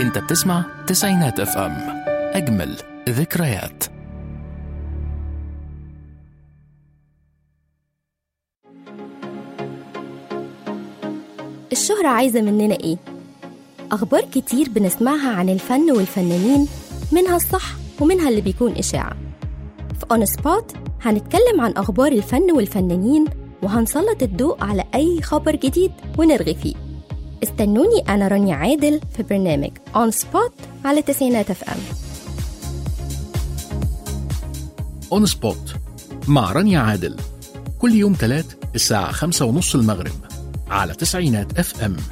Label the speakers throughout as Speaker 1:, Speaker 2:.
Speaker 1: انت بتسمع تسعينات اف ام اجمل ذكريات
Speaker 2: الشهرة عايزة مننا إيه؟ أخبار كتير بنسمعها عن الفن والفنانين منها الصح ومنها اللي بيكون إشاعة في أون سبوت هنتكلم عن أخبار الفن والفنانين وهنسلط الضوء على أي خبر جديد ونرغي فيه استنوني أنا رانيا عادل في برنامج أون سبوت على تسعينات اف ام
Speaker 1: اون سبوت مع رانيا عادل كل يوم تلات الساعة خمسة ونص المغرب على تسعينات اف ام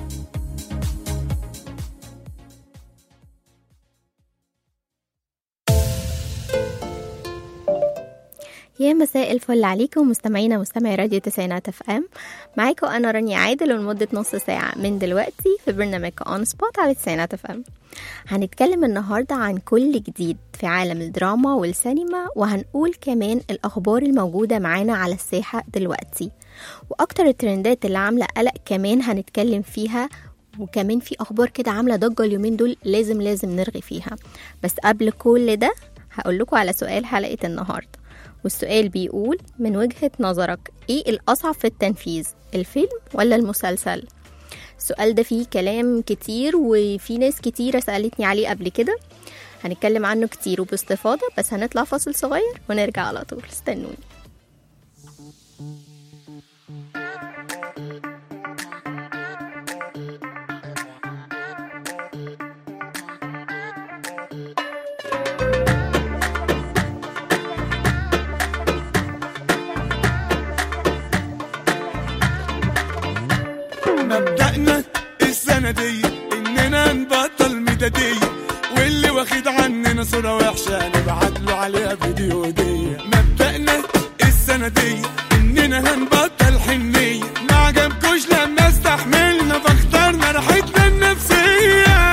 Speaker 2: يا مساء الفل عليكم مستمعينا مستمعي راديو تسعينات اف ام معاكم انا رانيا عادل ولمده نص ساعه من دلوقتي في برنامج اون سبوت على تسعينات اف ام هنتكلم النهارده عن كل جديد في عالم الدراما والسينما وهنقول كمان الاخبار الموجوده معانا على الساحه دلوقتي واكتر الترندات اللي عامله قلق كمان هنتكلم فيها وكمان في اخبار كده عامله ضجه اليومين دول لازم لازم نرغي فيها بس قبل كل ده هقول لكم على سؤال حلقه النهارده والسؤال بيقول من وجهة نظرك ايه الأصعب في التنفيذ الفيلم ولا المسلسل السؤال ده فيه كلام كتير وفي ناس كتيرة سألتني عليه قبل كده هنتكلم عنه كتير وباستفاضة بس هنطلع فاصل صغير ونرجع على طول استنوني
Speaker 3: مبدأنا السنة دي إننا نبطل ميدادية واللي واخد عننا صورة وحشة نبعت له عليها فيديو دي مبدأنا السنة دي إننا هنبطل حنية ما عجبكوش لما استحملنا فاخترنا راحتنا النفسية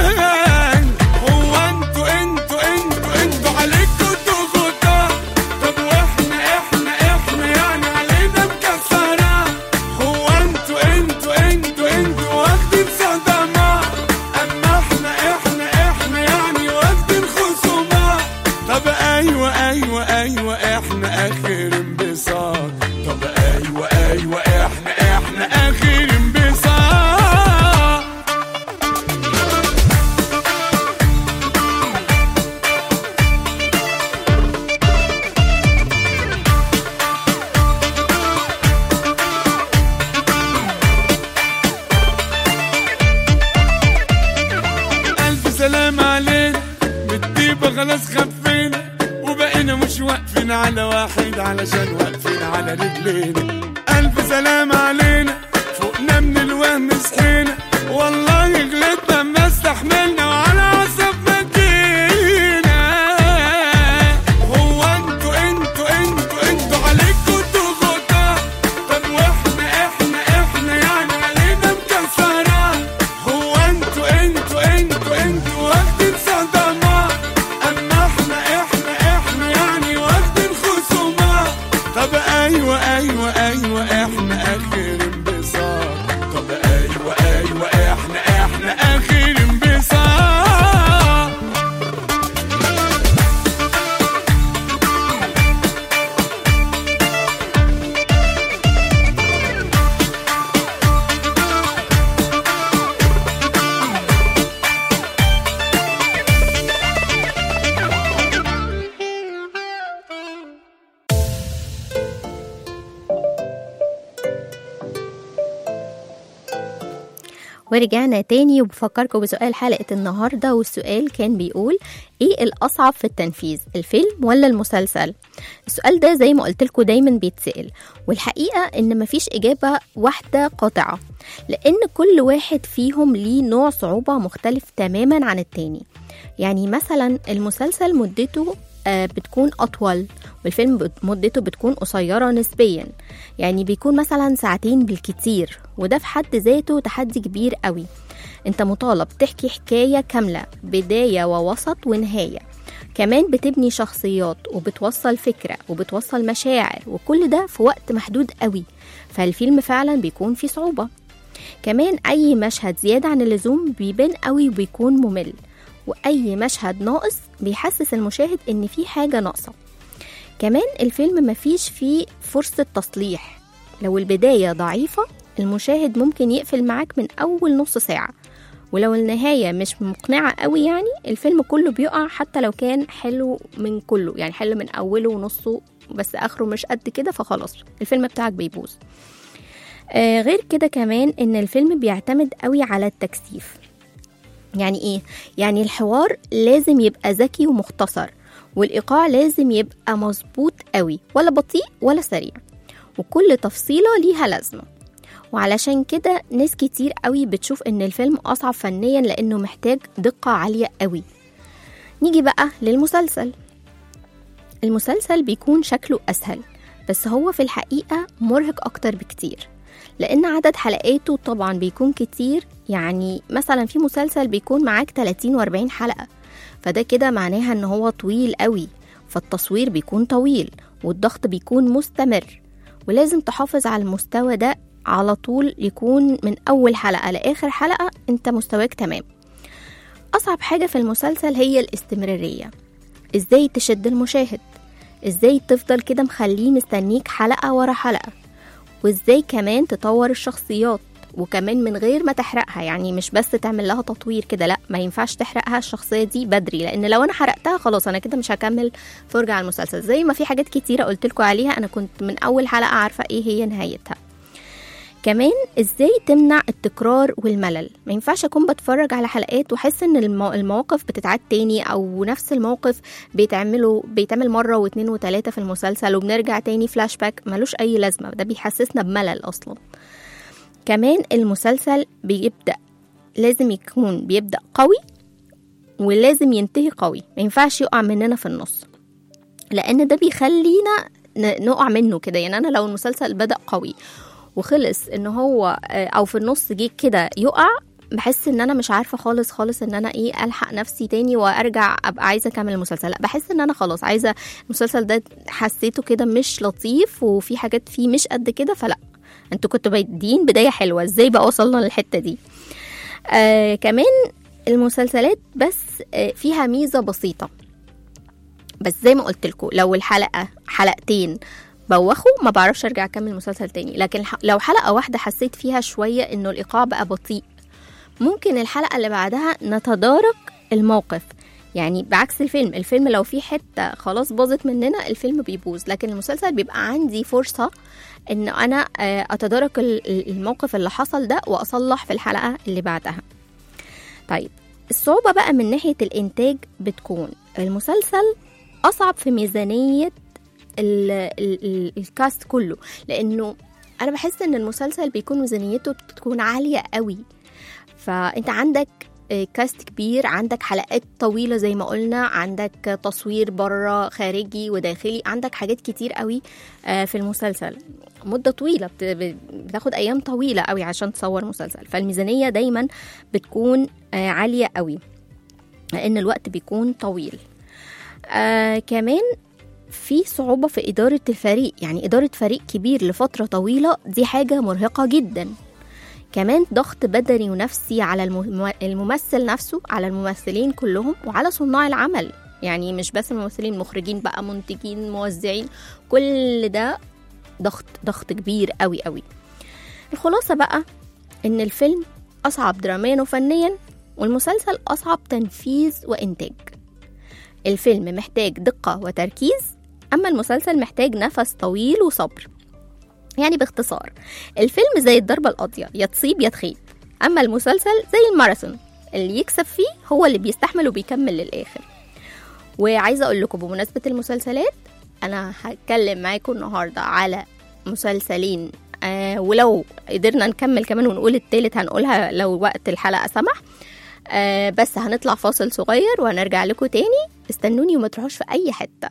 Speaker 3: هو انتوا انتوا انتوا انتوا عليكوا ضغوطات طب واحنا احنا احنا يعني علينا مكسرة هو انتوا انتوا انتوا انتوا واخدين صدمات اما احنا احنا احنا يعني واخدين خصومات طب ايوه ايوه ايوه احنا اخر انبساط طب ايوه ايوه احنا احنا اخر انبساط ألف سلام علينا بالطيبة خلاص خفينا وبقينا مش واقفين على واحد علشان واقفين على رجلينا ألف سلام علينا فوقنا من الوهم صحينا والله غلطنا ما استحملنا وعلى عصب ما جينا هو انتوا انتوا انتوا انتوا عليكوا ضغوطات طب واحنا احنا احنا يعني علينا مكسرات هو انتوا انتوا انتوا انتوا واخدين صدمات اما احنا احنا احنا يعني واخدين خصومات طب ايوه ايوه ايوه احنا اخر انبساط طب ايوه ايوه احنا احنا اخر انبساط
Speaker 2: ورجعنا تاني وبفكركم بسؤال حلقة النهاردة والسؤال كان بيقول ايه الأصعب في التنفيذ الفيلم ولا المسلسل السؤال ده زي ما قلت لكم دايما بيتسأل والحقيقة ان مفيش إجابة واحدة قاطعة لأن كل واحد فيهم ليه نوع صعوبة مختلف تماما عن التاني يعني مثلا المسلسل مدته آه، بتكون أطول والفيلم بت- مدته بتكون قصيرة نسبيا يعني بيكون مثلا ساعتين بالكتير وده في حد ذاته تحدي كبير قوي انت مطالب تحكي حكاية كاملة بداية ووسط ونهاية كمان بتبني شخصيات وبتوصل فكرة وبتوصل مشاعر وكل ده في وقت محدود قوي فالفيلم فعلا بيكون فيه صعوبة كمان أي مشهد زيادة عن اللزوم بيبان قوي وبيكون ممل وأي مشهد ناقص بيحسس المشاهد إن في حاجة ناقصة كمان الفيلم مفيش فيه فرصة تصليح لو البداية ضعيفة المشاهد ممكن يقفل معاك من أول نص ساعة ولو النهاية مش مقنعة قوي يعني الفيلم كله بيقع حتى لو كان حلو من كله يعني حلو من أوله ونصه بس آخره مش قد كده فخلاص الفيلم بتاعك بيبوظ آه غير كده كمان إن الفيلم بيعتمد قوي على التكثيف يعني إيه؟ يعني الحوار لازم يبقى ذكي ومختصر والإيقاع لازم يبقى مظبوط قوي ولا بطيء ولا سريع وكل تفصيلة ليها لازمة وعلشان كده ناس كتير قوي بتشوف ان الفيلم اصعب فنيا لانه محتاج دقة عالية قوي نيجي بقى للمسلسل المسلسل بيكون شكله اسهل بس هو في الحقيقة مرهق اكتر بكتير لان عدد حلقاته طبعا بيكون كتير يعني مثلا في مسلسل بيكون معاك 30 و40 حلقة فده كده معناها ان هو طويل قوي فالتصوير بيكون طويل والضغط بيكون مستمر ولازم تحافظ على المستوى ده على طول يكون من أول حلقة لآخر حلقة أنت مستواك تمام أصعب حاجة في المسلسل هي الاستمرارية إزاي تشد المشاهد إزاي تفضل كده مخليه مستنيك حلقة ورا حلقة وإزاي كمان تطور الشخصيات وكمان من غير ما تحرقها يعني مش بس تعمل لها تطوير كده لا ما ينفعش تحرقها الشخصيه دي بدري لان لو انا حرقتها خلاص انا كده مش هكمل فرجه على المسلسل زي ما في حاجات كتيره قلت لكم عليها انا كنت من اول حلقه عارفه ايه هي نهايتها كمان ازاي تمنع التكرار والملل ما ينفعش اكون بتفرج على حلقات واحس ان المو- المواقف بتتعاد تاني او نفس الموقف بيتعملوا بيتعمل مره واتنين وتلاته في المسلسل وبنرجع تاني فلاش باك ملوش اي لازمه ده بيحسسنا بملل اصلا كمان المسلسل بيبدا لازم يكون بيبدا قوي ولازم ينتهي قوي ما ينفعش يقع مننا في النص لان ده بيخلينا ن- نقع منه كده يعني انا لو المسلسل بدا قوي وخلص ان هو آه، او في النص جه كده يقع بحس ان انا مش عارفه خالص خالص ان انا ايه الحق نفسي تاني وارجع ابقى عايزه اكمل المسلسل لا بحس ان انا خلاص عايزه المسلسل ده حسيته كده مش لطيف وفي حاجات فيه مش قد كده فلا انتوا كنتوا بادين بدايه حلوه ازاي بقى وصلنا للحته دي آه كمان المسلسلات بس آه فيها ميزه بسيطه بس زي ما قلت لكم لو الحلقه حلقتين بوخوا ما بعرفش ارجع اكمل المسلسل تاني لكن الح- لو حلقه واحده حسيت فيها شويه انه الايقاع بقى بطيء ممكن الحلقه اللي بعدها نتدارك الموقف يعني بعكس الفيلم الفيلم لو في حته خلاص باظت مننا الفيلم بيبوظ لكن المسلسل بيبقى عندي فرصه ان انا آه، اتدارك ال- ال- الموقف اللي حصل ده واصلح في الحلقه اللي بعدها طيب الصعوبه بقى من ناحيه الانتاج بتكون المسلسل اصعب في ميزانيه ال ال ال الكاست كله لانه انا بحس ان المسلسل بيكون ميزانيته بتكون عاليه قوي فانت عندك آه، كاست كبير عندك حلقات طويله زي ما قلنا عندك تصوير بره خارجي وداخلي عندك حاجات كتير قوي آه، في المسلسل مده طويله بت- بتاخد ايام طويله قوي عشان تصور مسلسل فالميزانيه دايما بتكون آه، عاليه قوي لان الوقت بيكون طويل آه كمان في صعوبة في إدارة الفريق يعني إدارة فريق كبير لفترة طويلة دي حاجة مرهقة جدا كمان ضغط بدني ونفسي على الم- الممثل نفسه على الممثلين كلهم وعلى صناع العمل يعني مش بس الممثلين مخرجين بقى منتجين موزعين كل ده ضغط ضغط كبير قوي قوي الخلاصة بقى إن الفيلم أصعب دراميا وفنيا والمسلسل أصعب تنفيذ وإنتاج الفيلم محتاج دقة وتركيز أما المسلسل محتاج نفس طويل وصبر يعني باختصار الفيلم زي الضربة القاضية يا تصيب يا تخيب أما المسلسل زي الماراثون اللي يكسب فيه هو اللي بيستحمل وبيكمل للآخر وعايزة أقول لكم بمناسبة المسلسلات أنا هتكلم معاكم النهاردة على مسلسلين آه ولو قدرنا نكمل كمان ونقول التالت هنقولها لو وقت الحلقة سمح آه بس هنطلع فاصل صغير وهنرجع لكم تاني استنوني وما تروحوش في أي حتة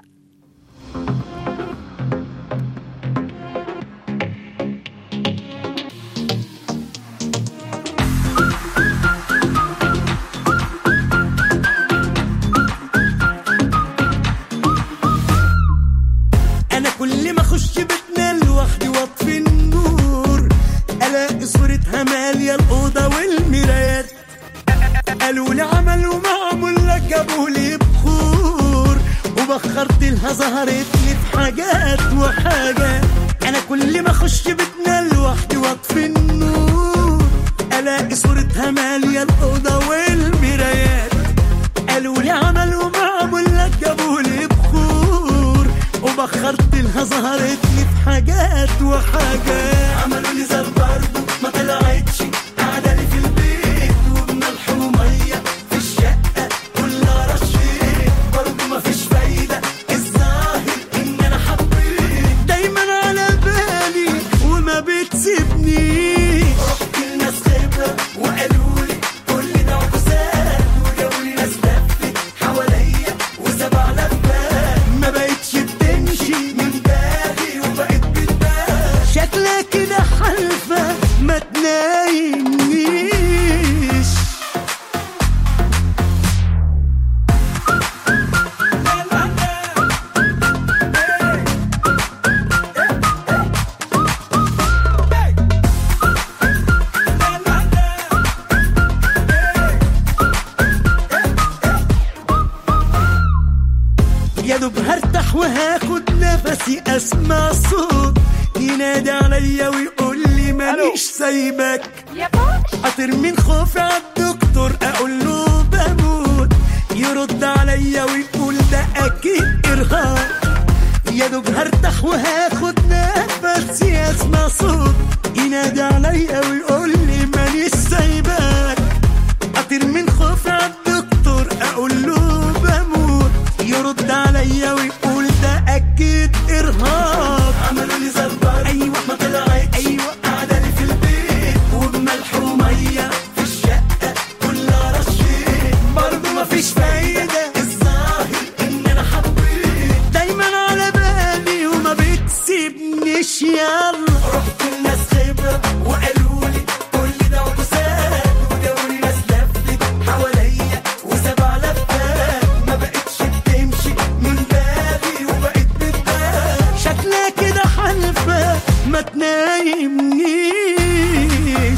Speaker 3: انا كل ما اخش بيتنا لوحدي واطفي النور الاقي صورتها مالية الأوضة والمرايات قالوا لي عملوا معمول لك جابوا لي بخور وبخرت لها ظهرت لي في حاجات وحاجات انا كل ما اخش بيتنا لوحدي واطفي النور الاقي صورتها ماليه الاوضه والمرايات قالوا لي عملوا معمول لك جابوا لي بخور وبخرت لها ظهرت لي في حاجات وحاجات عملوا لي زر برضه ما طلعتش قاعده لي في البيت وبملح وميه في الشقه كلها رشيت برضه ما فيش فايده الظاهر ان انا حبيت دايما على بالي وما بتسيبنيش رحت لناس خبره وقالوا لي كل ده عكسات وجابوا لي ناس لفت حواليا وسبع لفات ما بقتش بتمشي من بالي وبقت بتبان شكلها كده حلفه ما تنايمنيش يا دوب هرتاح وهاخد نفسي اسمع صوت ينادي عليا ويقول لي ماليش سايبك اطير من خوفي عالدكتور اقول له بموت يرد عليا ويقول ده اكيد ارهاق يا دوب هرتاح وهاخد نفسي اسمع صوت ينادي عليا ويقول لي ماليش سايبك اطير من خوفي عالدكتور اقول له بموت يرد عليا ويقول ده اكيد ارهاق عملوا لي زربار ايوه ما طلعت ايوه قاعده لي في البيت وبملح وميه في الشقه كلها رشيت برضه ما فيش فايده الظاهر ان انا حبيت دايما على بالي وما بتسيبنيش يلا رحت لناس خبره وقالوا لي كل ده عكسات وجابوا لي ناس لفت حواليا وسبع لفات ما بقتش بتمشي من بالي وبقت بتبان شكلها كده حلفه ما تنايمنيش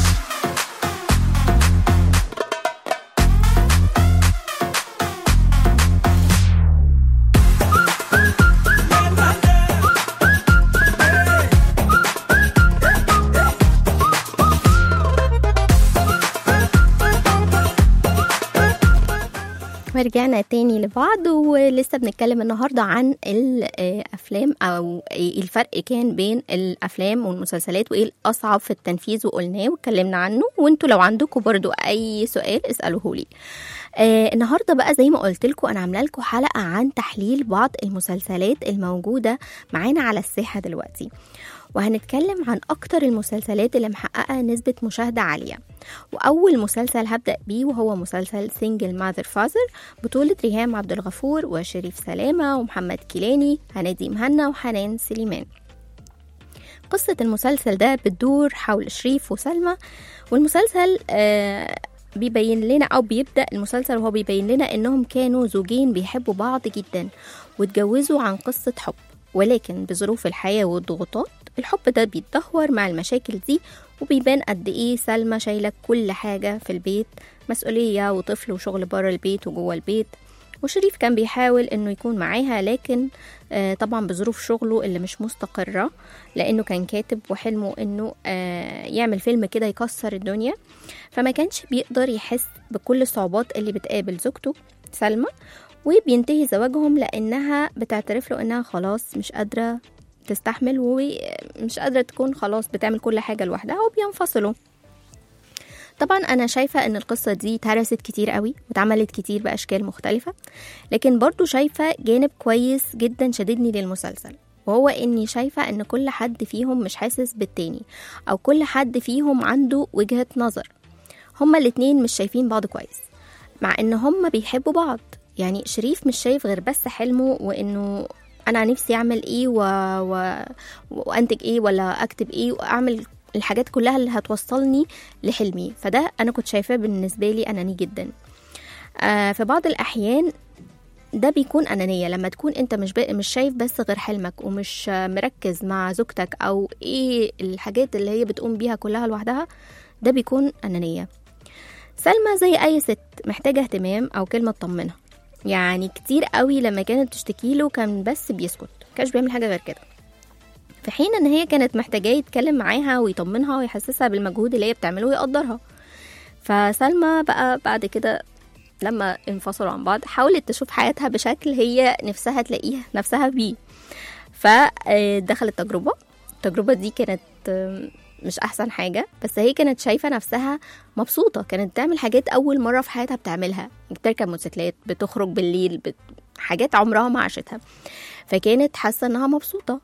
Speaker 2: ورجعنا تاني لبعض ولسه بنتكلم النهاردة عن الأفلام أو الفرق كان بين الأفلام والمسلسلات وإيه الأصعب في التنفيذ وقلناه واتكلمنا عنه وانتوا لو عندكم برضو أي سؤال اسألوه لي آه النهارده بقى زي ما قلت لكم انا عامله لكم حلقه عن تحليل بعض المسلسلات الموجوده معانا على الساحه دلوقتي وهنتكلم عن اكتر المسلسلات اللي محققه نسبه مشاهده عاليه واول مسلسل هبدا بيه وهو مسلسل سنجل ماذر فازر بطوله ريهام عبد الغفور وشريف سلامه ومحمد كيلاني هنادي مهنا وحنان سليمان قصة المسلسل ده بتدور حول شريف وسلمى والمسلسل آه بيبين لنا او بيبدا المسلسل وهو بيبين لنا انهم كانوا زوجين بيحبوا بعض جدا واتجوزوا عن قصه حب ولكن بظروف الحياه والضغوطات الحب ده بيتدهور مع المشاكل دي وبيبان قد ايه سلمى شايله كل حاجه في البيت مسؤوليه وطفل وشغل بره البيت وجوه البيت وشريف كان بيحاول انه يكون معاها لكن آه طبعا بظروف شغله اللي مش مستقرة لانه كان كاتب وحلمه انه آه يعمل فيلم كده يكسر الدنيا فما كانش بيقدر يحس بكل الصعوبات اللي بتقابل زوجته سلمى وبينتهي زواجهم لانها بتعترف له انها خلاص مش قادرة تستحمل ومش قادرة تكون خلاص بتعمل كل حاجة لوحدها وبينفصلوا طبعا انا شايفه ان القصه دي اتهرست كتير قوي واتعملت كتير باشكال مختلفه لكن برضو شايفه جانب كويس جدا شددني للمسلسل وهو اني شايفه ان كل حد فيهم مش حاسس بالتاني او كل حد فيهم عنده وجهه نظر هما الاتنين مش شايفين بعض كويس مع ان هما بيحبوا بعض يعني شريف مش شايف غير بس حلمه وانه انا نفسي اعمل ايه و... و... وانتج ايه ولا اكتب ايه واعمل الحاجات كلها اللي هتوصلني لحلمي فده انا كنت شايفاه بالنسبه لي اناني جدا آه في بعض الاحيان ده بيكون انانيه لما تكون انت مش مش شايف بس غير حلمك ومش مركز مع زوجتك او ايه الحاجات اللي هي بتقوم بيها كلها لوحدها ده بيكون أنانية سلمى زي أي ست محتاجة اهتمام أو كلمة تطمنها يعني كتير قوي لما كانت تشتكي له كان بس بيسكت كانش بيعمل حاجة غير كده في حين ان هي كانت محتاجاه يتكلم معاها ويطمنها ويحسسها بالمجهود اللي هي بتعمله ويقدرها فسلمى بقى بعد كده لما انفصلوا عن بعض حاولت تشوف حياتها بشكل هي نفسها تلاقيها نفسها بيه فدخلت تجربة التجربة دي كانت آم، مش أحسن حاجة بس هي كانت شايفة نفسها مبسوطة كانت تعمل حاجات أول مرة في حياتها بتعملها بتركب موتوسيكلات بتخرج بالليل بت... حاجات عمرها ما عاشتها فكانت حاسة إنها مبسوطة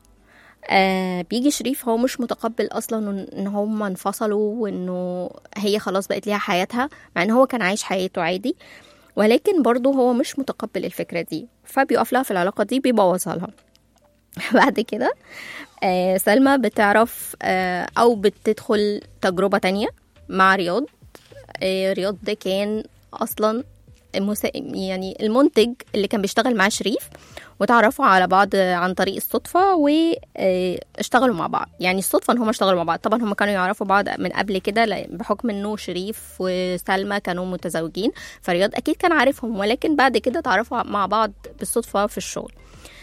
Speaker 2: آه بيجي شريف هو مش متقبل اصلا إن- ان هم انفصلوا وانه هي خلاص بقت ليها حياتها مع ان هو كان عايش حياته عادي ولكن برضه هو مش متقبل الفكرة دي فبيقف لها في العلاقة دي بيبوظها لها بعد كده آه سلمى بتعرف آه او بتدخل تجربة تانية مع رياض آه رياض ده كان اصلا المسا... يعني المنتج اللي كان بيشتغل مع شريف وتعرفوا على بعض عن طريق الصدفة واشتغلوا مع بعض يعني الصدفة ان هم اشتغلوا مع بعض طبعا هم كانوا يعرفوا بعض من قبل كده ل- بحكم انه شريف وسلمى كانوا متزوجين فرياض اكيد كان عارفهم ولكن بعد كده تعرفوا مع بعض بالصدفة في الشغل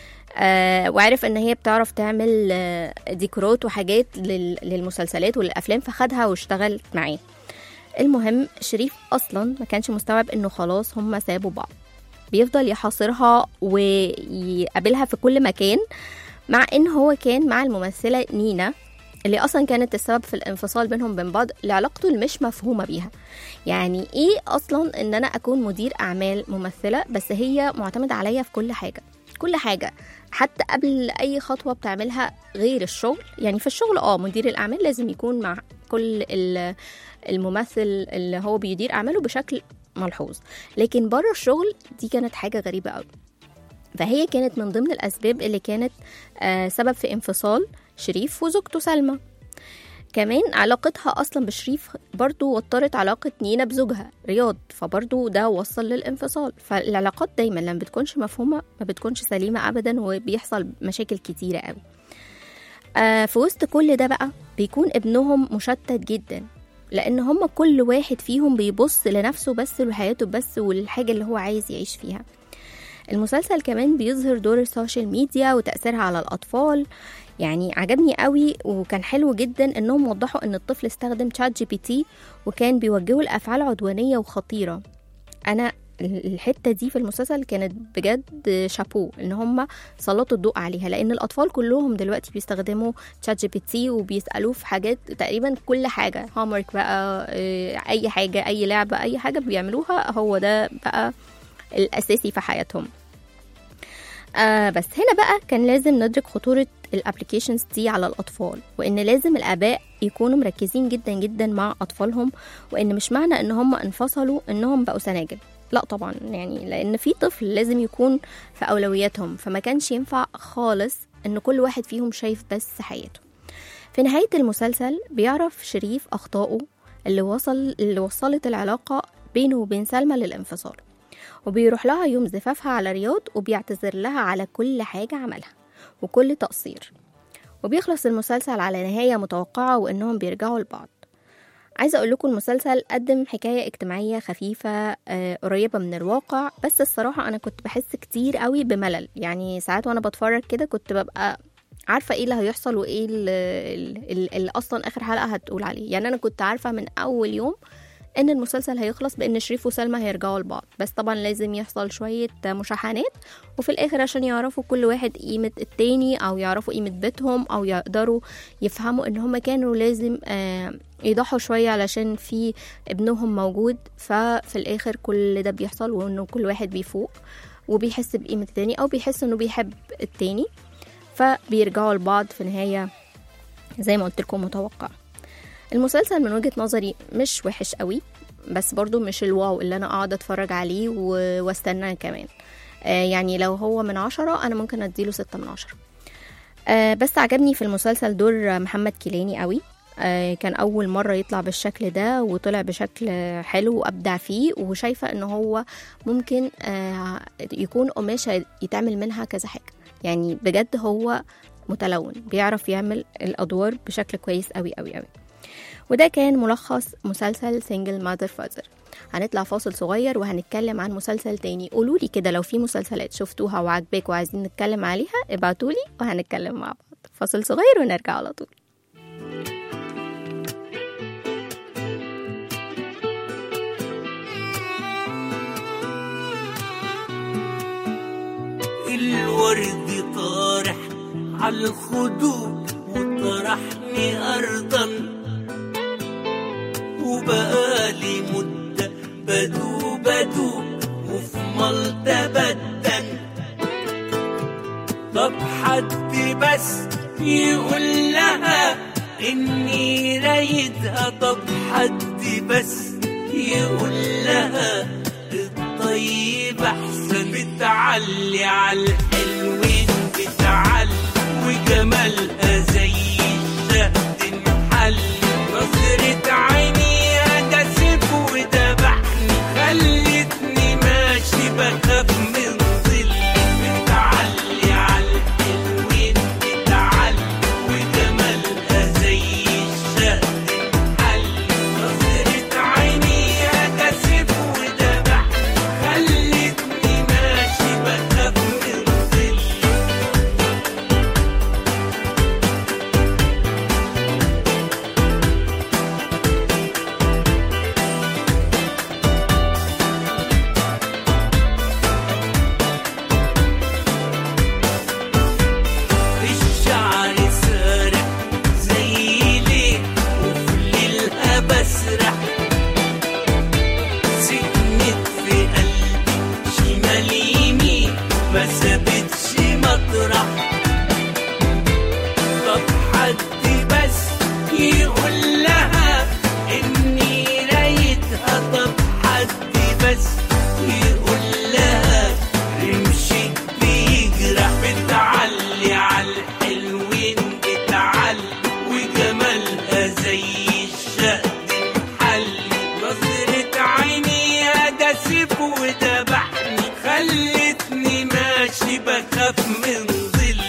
Speaker 2: آه وعرف ان هي بتعرف تعمل آه ديكورات وحاجات لل- للمسلسلات والافلام فخدها واشتغلت معاه المهم شريف اصلا ما كانش مستوعب انه خلاص هم سابوا بعض بيفضل يحاصرها ويقابلها في كل مكان مع ان هو كان مع الممثله نينا اللي اصلا كانت السبب في الانفصال بينهم وبين بعض لعلاقته المش مفهومه بيها يعني ايه اصلا ان انا اكون مدير اعمال ممثله بس هي معتمده عليا في كل حاجه كل حاجه حتى قبل اي خطوه بتعملها غير الشغل يعني في الشغل اه مدير الاعمال لازم يكون مع كل ال- الممثل اللي هو بيدير اعماله بشكل ملحوظ لكن بره الشغل دي كانت حاجه غريبه قوي فهي كانت من ضمن الاسباب اللي كانت آه سبب في انفصال شريف وزوجته سلمى كمان علاقتها اصلا بشريف برضو وترت علاقة نينا بزوجها رياض فبرضو ده وصل للانفصال فالعلاقات دايما لما بتكونش مفهومة ما بتكونش سليمة ابدا وبيحصل مشاكل كتيرة قوي آه في وسط كل ده بقى بيكون ابنهم مشتت جدا لان هم كل واحد فيهم بيبص لنفسه بس ولحياته بس والحاجة اللي هو عايز يعيش فيها المسلسل كمان بيظهر دور السوشيال ميديا وتأثيرها على الأطفال يعني عجبني قوي وكان حلو جدا انهم وضحوا ان الطفل استخدم تشات جي بي تي وكان بيوجهه لافعال عدوانيه وخطيره انا الحته دي في المسلسل كانت بجد شابو ان هم سلطوا الضوء عليها لان الاطفال كلهم دلوقتي بيستخدموا تشات جي بي تي وبيسالوه في حاجات تقريبا كل حاجه هومورك بقى إيه، اي حاجه اي لعبه اي حاجه بيعملوها هو ده بقى الاساسي في حياتهم آه بس هنا بقى كان لازم ندرك خطورة الابليكيشنز دي على الأطفال وإن لازم الآباء يكونوا مركزين جدا جدا مع أطفالهم وإن مش معنى إن هم انفصلوا إنهم بقوا سناجل لا طبعا يعني لأن في طفل لازم يكون في أولوياتهم فما كانش ينفع خالص إن كل واحد فيهم شايف بس حياته في نهاية المسلسل بيعرف شريف أخطائه اللي وصل اللي وصلت العلاقة بينه وبين سلمى للانفصال وبيروح لها يوم زفافها على رياض وبيعتذر لها على كل حاجة عملها وكل تقصير وبيخلص المسلسل على نهاية متوقعة وإنهم بيرجعوا لبعض عايزة أقول لكم المسلسل قدم حكاية اجتماعية خفيفة آه، قريبة من الواقع بس الصراحة أنا كنت بحس كتير قوي بملل يعني ساعات وأنا بتفرج كده كنت ببقى عارفة ايه اللي هيحصل وايه اللي, اللي, اللي اصلا اخر حلقة هتقول عليه يعني انا كنت عارفة من اول يوم ان المسلسل هيخلص بان شريف وسلمى هيرجعوا لبعض بس طبعا لازم يحصل شوية مشاحنات وفي الاخر عشان يعرفوا كل واحد قيمة التاني او يعرفوا قيمة بيتهم او يقدروا يفهموا ان هما كانوا لازم آه، يضحوا شوية علشان في ابنهم موجود ففي الاخر كل ده بيحصل وانه كل واحد بيفوق وبيحس بقيمة التاني او بيحس انه بيحب التاني فبيرجعوا لبعض في نهاية زي ما قلت لكم متوقع المسلسل من وجهة نظري مش وحش قوي بس برضو مش الواو اللي انا اقعد اتفرج عليه و- واستناه كمان آه يعني لو هو من عشرة انا ممكن اديله ستة من عشرة آه بس عجبني في المسلسل دور محمد كيلاني قوي آه كان اول مره يطلع بالشكل ده وطلع بشكل حلو وابدع فيه وشايفه ان هو ممكن آه يكون قماشه يتعمل منها كذا حاجه يعني بجد هو متلون بيعرف يعمل الادوار بشكل كويس قوي قوي قوي وده كان ملخص مسلسل سنجل ماذر فازر هنطلع فاصل صغير وهنتكلم عن مسلسل تاني قولوا لي كده لو في مسلسلات شفتوها وعجباك وعايزين نتكلم عليها ابعتولي وهنتكلم مع بعض فاصل صغير ونرجع على طول
Speaker 4: الورد طارح على الخدود وطرحني أرضا وبقالي مدة بدوب بدوب وفي ملطة بدن طب حد بس يقول لها إني رايدها طب حد بس يقول لها الطيب أحسن بتعلي على الحلوين بتعلي وجمالها زي الشهد محل نظرة عينيها ده سيف ودبحني خلتني ماشي بخاف من ظل بتعلي على الحلوين بتعلي وجمالها زي الشهد محل نظرة عينيها ده سيف ودبحني خلتني ماشي بخاف من ظل الشعر سارح زي ليه وفي ليلها بسرح سكنت في قلبي شمال يمين ما سابتش مطرح طب حد بس يقول لها اني رايدها طب حد بس يقول لها رمشك بيجرح بتعلي على الحلوين بتعلي وجمالها زي الشهد محلي نظرة عينيها ده سيف ودبحني خلتني ماشي بخاف من ظل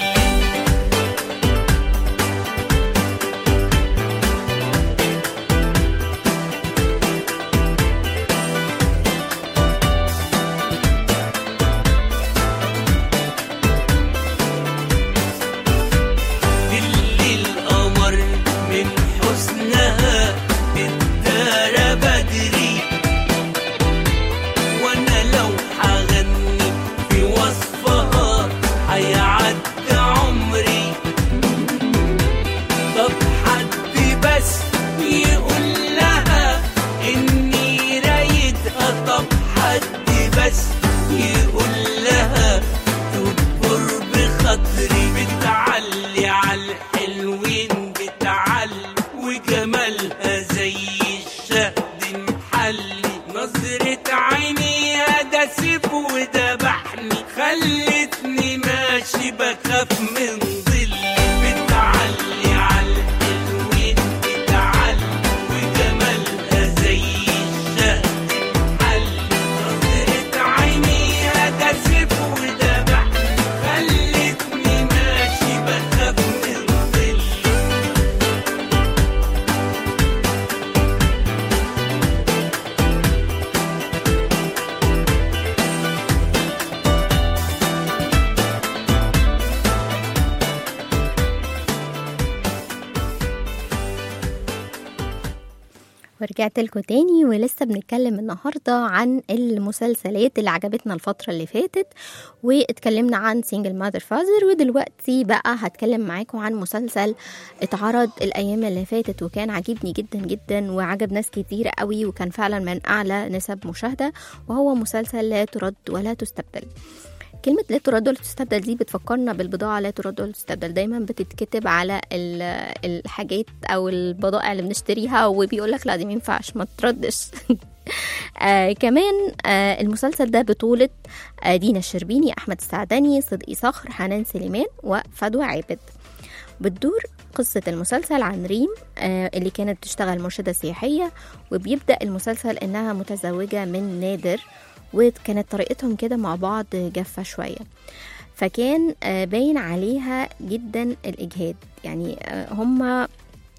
Speaker 4: اللي القمر من حسنها اتدارى بدري وانا لو هغني في وصفها هيعدي عمري طب حد بس يقول لها اني رايدها طب حد بس يقول لها تكبر بخاطري بتعلي على الحلوين بتعلي وجمالها زي الشهد محلي نظرة عينيها ده سيف ودبحني خلتني ماشي بخاف من ظل بتعلي على الحلوين بتعلي وجمالها زي الشهد محلي نظرة عينيها ده سيف ودبحني خلتني ماشي بخاف من ظل
Speaker 2: ورجعت لكم تاني ولسه بنتكلم النهاردة عن المسلسلات اللي عجبتنا الفترة اللي فاتت واتكلمنا عن سينجل ماذر فازر ودلوقتي بقى هتكلم معاكم عن مسلسل اتعرض الأيام اللي فاتت وكان عاجبني جدا جدا وعجب ناس كتير قوي وكان فعلا من أعلى نسب مشاهدة وهو مسلسل لا ترد ولا تستبدل كلمة لا ترد ولا تستبدل دي بتفكرنا بالبضاعة لا ترد ولا تستبدل دايما بتتكتب على ال- الحاجات أو البضائع اللي بنشتريها وبيقول لك لا دي مينفعش ما تردش آه كمان آه المسلسل ده بطولة آه دينا الشربيني أحمد السعدني صدقي صخر حنان سليمان وفدوى عابد بتدور قصة المسلسل عن ريم آه اللي كانت بتشتغل مرشدة سياحية وبيبدأ المسلسل إنها متزوجة من نادر وكانت طريقتهم كده مع بعض جافة شوية فكان آه، باين عليها جدا الإجهاد يعني آه، هما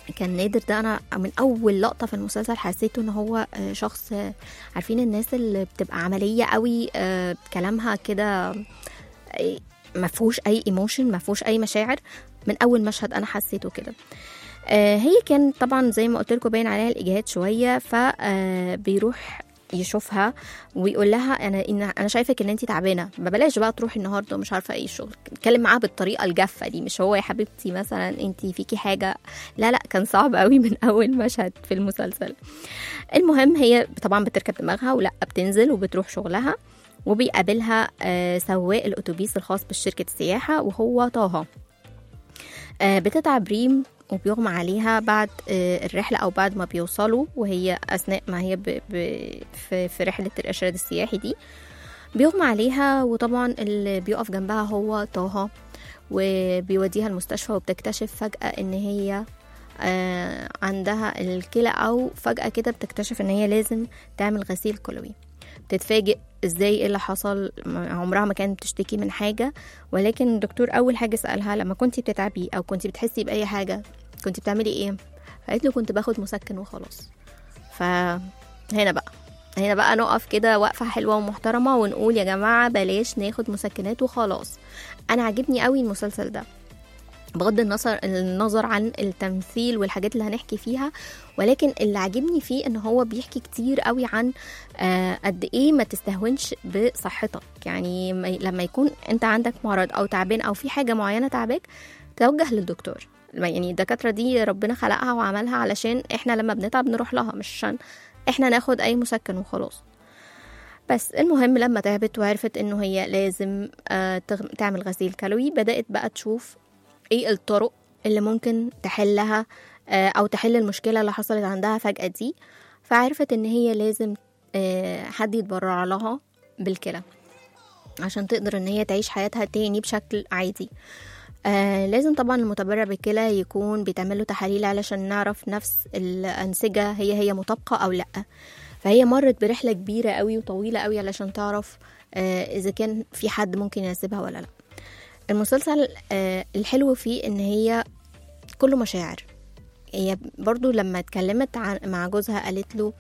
Speaker 2: كان نادر ده انا من اول لقطه في المسلسل حسيته ان هو آه، شخص آه، عارفين الناس اللي بتبقى عمليه قوي آه، كلامها كده آه، ما فيهوش اي ايموشن ما فيهوش اي مشاعر من اول مشهد انا حسيته كده آه، هي كان طبعا زي ما قلت لكم باين عليها الاجهاد شويه فبيروح يشوفها ويقول لها انا إن انا شايفك ان انت تعبانه ما بلاش بقى تروحي النهارده ومش عارفه ايه الشغل اتكلم معاها بالطريقه الجافه دي مش هو يا حبيبتي مثلا انت فيكي حاجه لا لا كان صعب قوي من اول مشهد في المسلسل المهم هي طبعا بتركب دماغها ولا بتنزل وبتروح شغلها وبيقابلها آه، سواق الاتوبيس الخاص بشركه السياحه وهو طه آه، بتتعب ريم وبيغمى عليها بعد آه، الرحلة أو بعد ما بيوصلوا وهي أثناء ما هي ب... ب... في... في رحلة الإرشاد السياحي دي بيغمى عليها وطبعا اللي بيقف جنبها هو طه وبيوديها المستشفى وبتكتشف فجأة إن هي آه، عندها الكلى أو فجأة كده بتكتشف إن هي لازم تعمل غسيل كلوي بتتفاجئ ازاي ايه اللي حصل عمرها ما كانت بتشتكي من حاجة ولكن الدكتور أول حاجة سألها لما كنتي بتتعبي أو كنتي بتحسي بأي حاجة كنتي بتعملي ايه فقالت له كنت باخد مسكن وخلاص فهنا بقى هنا بقى نقف كده وقفة حلوة ومحترمة ونقول يا جماعة بلاش ناخد مسكنات وخلاص أنا عاجبني قوي المسلسل ده بغض النظر النظر عن التمثيل والحاجات اللي هنحكي فيها ولكن اللي عاجبني فيه ان هو بيحكي كتير قوي عن آه، قد ايه ما تستهونش بصحتك يعني ما- لما يكون انت عندك مرض او تعبان او في حاجه معينه تعباك توجه للدكتور يعني الدكاتره دي ربنا خلقها وعملها علشان احنا لما بنتعب نروح لها مش عشان احنا ناخد اي مسكن وخلاص بس المهم لما تعبت وعرفت انه هي لازم آه، تغ- تعمل غسيل كلوي بدأت بقى تشوف ايه الطرق اللي ممكن تحلها آه، او تحل المشكله اللي حصلت عندها فجاه دي فعرفت ان هي لازم آه، حد يتبرع لها بالكلى عشان تقدر ان هي تعيش حياتها تاني بشكل عادي آه لازم طبعا المتبرع بالكلى يكون بيتعمل له تحاليل علشان نعرف نفس الأنسجة هي هي مطابقة أو لأ فهي مرت برحلة كبيرة قوي وطويلة قوي علشان تعرف آه إذا كان في حد ممكن يناسبها ولا لأ المسلسل آه الحلو فيه إن هي كله مشاعر هي برضو لما اتكلمت عن مع جوزها قالت له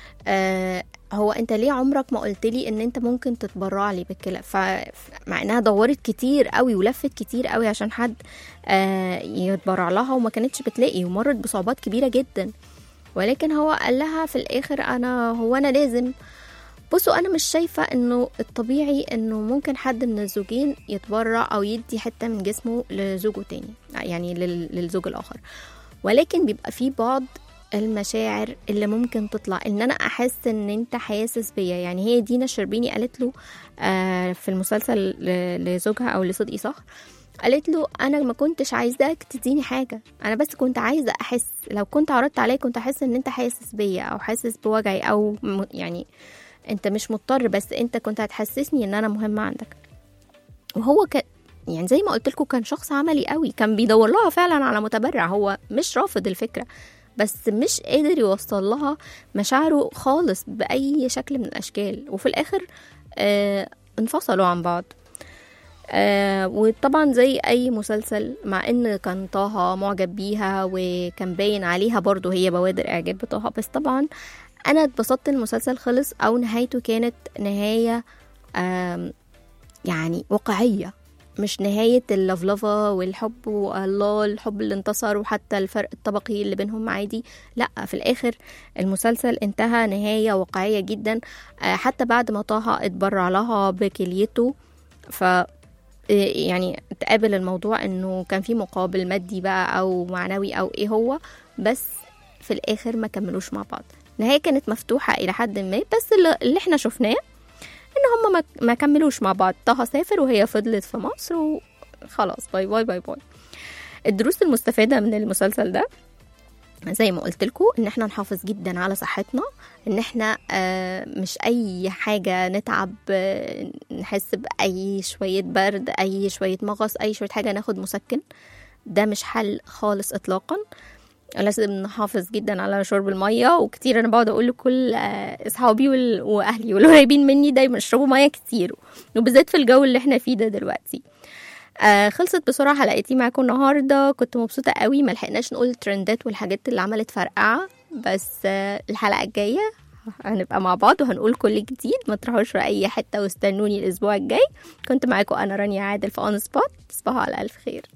Speaker 2: آه هو انت ليه عمرك ما قلت لي ان انت ممكن تتبرع لي بالكلى فمع انها دورت كتير قوي ولفت كتير قوي عشان حد آه يتبرع لها وما كانتش بتلاقي ومرت بصعوبات كبيره جدا ولكن هو قال لها في الاخر انا هو انا لازم بصوا انا مش شايفه انه الطبيعي انه ممكن حد من الزوجين يتبرع او يدي حته من جسمه لزوجه تاني يعني لل- للزوج الاخر ولكن بيبقى في بعض المشاعر اللي ممكن تطلع ان انا احس ان انت حاسس بيا يعني هي دينا الشربيني قالت له آه في المسلسل ل- لزوجها او لصدقي صخر قالت له انا ما كنتش عايزاك تديني حاجه انا بس كنت عايزه احس لو كنت عرضت عليك كنت احس ان انت حاسس بيا او حاسس بوجعي او م- يعني انت مش مضطر بس انت كنت هتحسسني ان انا مهمه عندك وهو كان يعني زي ما قلت لكم كان شخص عملي قوي كان بيدور لها فعلا على متبرع هو مش رافض الفكره بس مش قادر يوصل لها مشاعره خالص بأي شكل من الأشكال وفي الآخر آه انفصلوا عن بعض آه وطبعا زي أي مسلسل مع إن كان طه معجب بيها وكان باين عليها برضو هي بوادر إعجاب بطه بس طبعا أنا اتبسطت المسلسل خلص أو نهايته كانت نهاية آم، يعني واقعية مش نهاية اللفلفة والحب والله الحب اللي انتصر وحتى الفرق الطبقي اللي بينهم عادي لا في الآخر المسلسل انتهى نهاية واقعية جدا آه، حتى بعد ما طه اتبرع لها بكليته ف إيه يعني تقابل الموضوع انه كان في مقابل مادي بقى او معنوي او ايه هو بس في الاخر ما كملوش مع بعض النهاية كانت مفتوحة الى حد ما بس اللي- اللي احنا شفناه ان هم ما, ما كملوش مع بعض طه سافر وهي فضلت في مصر وخلاص باي باي باي باي الدروس المستفادة من المسلسل ده زي ما قلت لكم ان احنا نحافظ جدا على صحتنا ان احنا آه، مش اي حاجه نتعب آه، نحس باي شويه برد اي شويه مغص اي شويه حاجه ناخد مسكن ده مش حل خالص اطلاقا لازم نحافظ جدا على شرب الميه وكتير انا بقعد اقول لكل آه، اصحابي وال- واهلي والقريبين مني دايما اشربوا ميه كتير وبالذات في الجو اللي احنا فيه ده دلوقتي آه خلصت بسرعة حلقتي معاكم النهاردة كنت مبسوطة قوي ما لحقناش نقول الترندات والحاجات اللي عملت فرقعة بس آه الحلقة الجاية هنبقى مع بعض وهنقول كل جديد ما تروحوش في أي حتة واستنوني الأسبوع الجاي كنت معاكم أنا رانيا عادل في أون سبوت تصبحوا على ألف خير